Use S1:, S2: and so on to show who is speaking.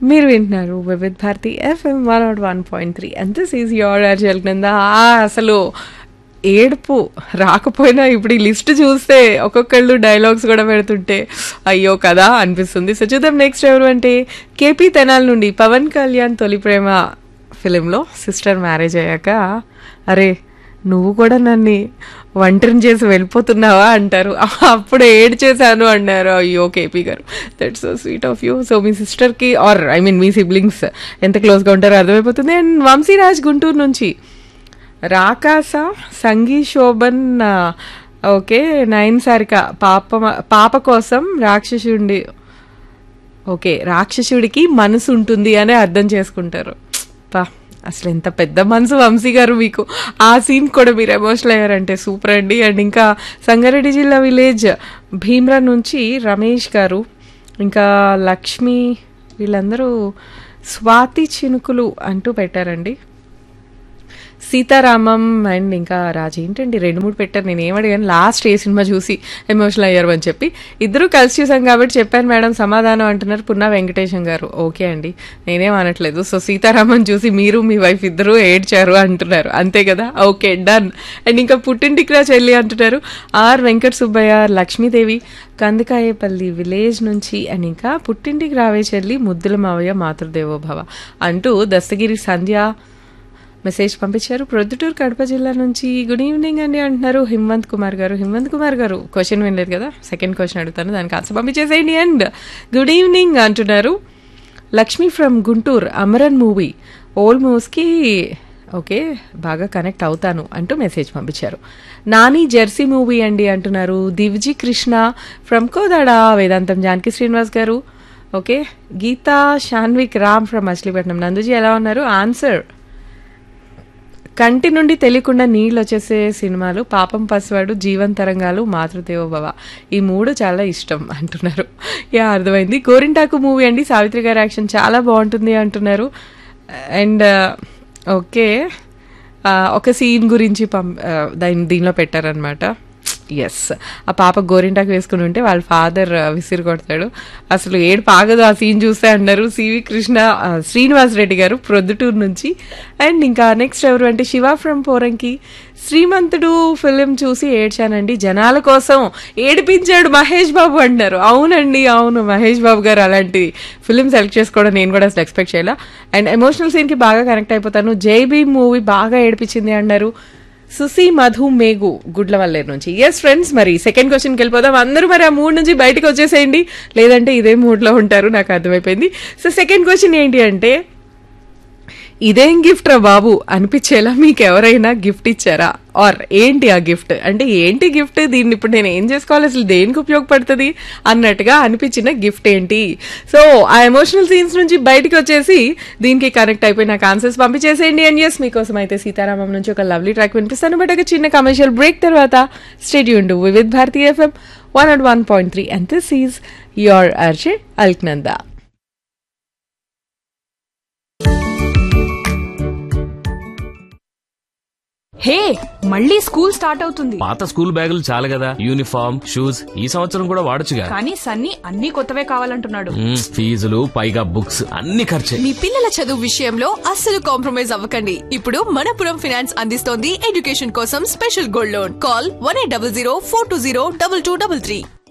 S1: మీరు వింటున్నారు Vividh Bharati FM one naught one point three and this is your RJ కింద అసలు ఏడుపు రాకపోయినా ఇప్పుడు ఈ లిస్ట్ చూస్తే ఒక్కొక్కళ్ళు డైలాగ్స్ కూడా పెడుతుంటే అయ్యో కదా అనిపిస్తుంది సో చూద్దాం నెక్స్ట్ ఎవరు అంటే కేపీ తెనాల్ నుండి పవన్ కళ్యాణ్ తొలి ప్రేమ ఫిలింలో సిస్టర్ మ్యారేజ్ అయ్యాక అరే నువ్వు కూడా నన్ను ఒంటరిని చేసి వెళ్ళిపోతున్నావా అంటారు అప్పుడు ఏడ్ చేశాను అన్నారు అయ్యో కేపీ గారు that's so sweet of you so మీ సిస్టర్కి ఆర్ ఐ మీన్ మీ సిబ్లింగ్స్ ఎంత క్లోజ్గా ఉంటారో అర్థమైపోతుంది అండ్ వంశీరాజ్ గుంటూరు నుంచి రాకాస సంగీ శోభన్ ఆ, ఓకే నైన్ సారిక పాప పాప కోసం రాక్షసుడి ఓకే రాక్షసుడికి మనసు ఉంటుంది అని అర్థం చేసుకుంటారు పా అసలు ఎంత పెద్ద మనసు వంశీ గారు మీకు ఆ సీన్ కూడా మీరు ఎమోషనల్ అయ్యారంటే సూపర్ అండి అండ్ ఇంకా సంగారెడ్డి జిల్లా విలేజ్ భీమ్రా నుంచి రమేష్ గారు ఇంకా లక్ష్మి వీళ్ళందరూ స్వాతి చినుకులు అంటూ పెట్టారండి సీతారామం అండ్ ఇంకా రాజు ఏంటండి రెండు మూడు పెట్టారు నేను ఏమడిగాను లాస్ట్ ఏ సినిమా చూసి ఎమోషనల్ అయ్యారు అని చెప్పి ఇద్దరు కలిసి చూసాం కాబట్టి చెప్పాను మేడం సమాధానం అంటున్నారు పున్నా వెంకటేశం గారు ఓకే అండి నేనేం అనట్లేదు సో సీతారామన్ చూసి మీరు మీ వైఫ్ ఇద్దరు ఏడ్చారు అంటున్నారు అంతే కదా ఓకే డన్ అండ్ ఇంకా పుట్టింటికి రా చెల్లి అంటున్నారు ఆర్ వెంకట సుబ్బయ్య లక్ష్మీదేవి కందికాయపల్లి విలేజ్ నుంచి అండ్ ఇంకా పుట్టింటికి రావే చెల్లి ముద్దుల మావయ్య మాతృదేవోభవ అంటూ దస్తగిరి సంధ్య మెసేజ్ పంపించారు ప్రొద్దుటూరు కడప జిల్లా నుంచి గుడ్ ఈవినింగ్ అండి అంటున్నారు హిమ్వంత్ కుమార్ గారు హిమ్వంత్ కుమార్ గారు క్వశ్చన్ వినలేదు కదా సెకండ్ క్వశ్చన్ అడుగుతాను దానికి ఆన్సర్ పంపించేసేయండి అండ్ గుడ్ ఈవినింగ్ అంటున్నారు Lakshmi from Guntur Amaran movie old మూవీస్కి ఓకే బాగా కనెక్ట్ అవుతాను అంటూ మెసేజ్ పంపించారు నాని జెర్సీ మూవీ అండి అంటున్నారు దివ్జీ కృష్ణ ఫ్రమ్ కోదాడ వేదాంతం జానకి శ్రీనివాస్ గారు ఓకే గీతా షాన్విక్ రామ్ ఫ్రమ్ మచిలీపట్నం నందుజీ ఎలా ఉన్నారు ఆన్సర్ కంటి నుండి తెలియకుండా నీళ్ళు వచ్చేసే సినిమాలు పాపం పసివాడు జీవన్ తరంగాలు మాతృదేవోభవ ఈ మూడు చాలా ఇష్టం అంటున్నారు యా అర్థమైంది గోరింటాకు మూవీ అండి సావిత్రి గారి యాక్షన్ చాలా బాగుంటుంది అంటున్నారు అండ్ ఓకే ఒక సీన్ గురించి పం దాని దీనిలో పెట్టారనమాట ఎస్ ఆ పాప గోరింటాకు వేసుకుని ఉంటే వాళ్ళ ఫాదర్ విసిరి కొడతాడు అసలు ఏడు పాగదు ఆ సీన్ చూస్తే అన్నారు సివి కృష్ణ ఆ, శ్రీనివాస్ రెడ్డి గారు ప్రొద్దుటూరు నుంచి అండ్ ఇంకా నెక్స్ట్ ఎవరు అంటే శివ ఫ్రమ్ పోరంకి శ్రీమంతుడు ఫిలిం చూసి ఏడ్చానండి జనాల కోసం ఏడిపించాడు మహేష్ బాబు అంటున్నారు అవునండి అవును మహేష్ బాబు గారు అలాంటి ఫిలిం సెలెక్ట్ చేసుకోవడం నేను కూడా అసలు ఎక్స్పెక్ట్ చేయాల అండ్ ఎమోషనల్ సీన్కి బాగా కనెక్ట్ అయిపోతాను జై భీమ్ మూవీ బాగా ఏడిపించింది అన్నారు సుసి మధు మేఘు గుడ్లవల్లేరు నుంచి ఎస్ ఫ్రెండ్స్ మరి సెకండ్ క్వశ్చన్కి వెళ్ళిపోదాం అందరూ మరి ఆ మూడ్ నుంచి బయటకు వచ్చేసేయండి లేదంటే ఇదే మూడ్లో ఉంటారు నాకు అర్థమైపోయింది సో సెకండ్ క్వశ్చన్ ఏంటి అంటే ఇదేం గిఫ్ట్ రా బాబు అనిపించేలా మీకు ఎవరైనా గిఫ్ట్ ఇచ్చారా ఆర్ ఏంటి ఆ గిఫ్ట్ అంటే ఏంటి గిఫ్ట్ దీన్ని ఇప్పుడు నేను ఏం చేసుకోవాలి అసలు దేనికి ఉపయోగపడుతుంది అన్నట్టుగా అనిపించిన గిఫ్ట్ ఏంటి సో ఆ ఎమోషనల్ సీన్స్ నుంచి బయటకు వచ్చేసి దీనికి కనెక్ట్ అయిపోయి నాకు ఆన్సర్స్ పంపించేసేయండి అండ్ ఎస్ మీకోసం అయితే సీతారామం నుంచి ఒక లవ్లీ ట్రాక్ వినిపిస్తాను బట్ ఒక చిన్న కమర్షియల్ బ్రేక్ తర్వాత స్టేడియం Vividh Bharati FM one and one point three and this is your RJ Alaknanda
S2: hey మళ్ళీ స్కూల్ స్టార్ట్ అవుతుంది
S3: పాత స్కూల్ బ్యాగులు చాలు కదా యూనిఫామ్ షూస్ ఈ సంవత్సరం కూడా వాడొచ్చుగా
S2: కానీ సన్నీ అన్ని కొత్తవే కావాలంటున్నాడు
S3: మ్మ్, ఫీజులు పైగా బుక్స్ అన్ని ఖర్చే
S4: మీ పిల్లల చదువు విషయంలో అస్సలు కాంప్రమైజ్ అవ్వకండి ఇప్పుడు మనపురం ఫైనాన్స్ అందిస్తోంది ఎడ్యుకేషన్ కోసం special gold loan call one eight double zero four two zero double two double three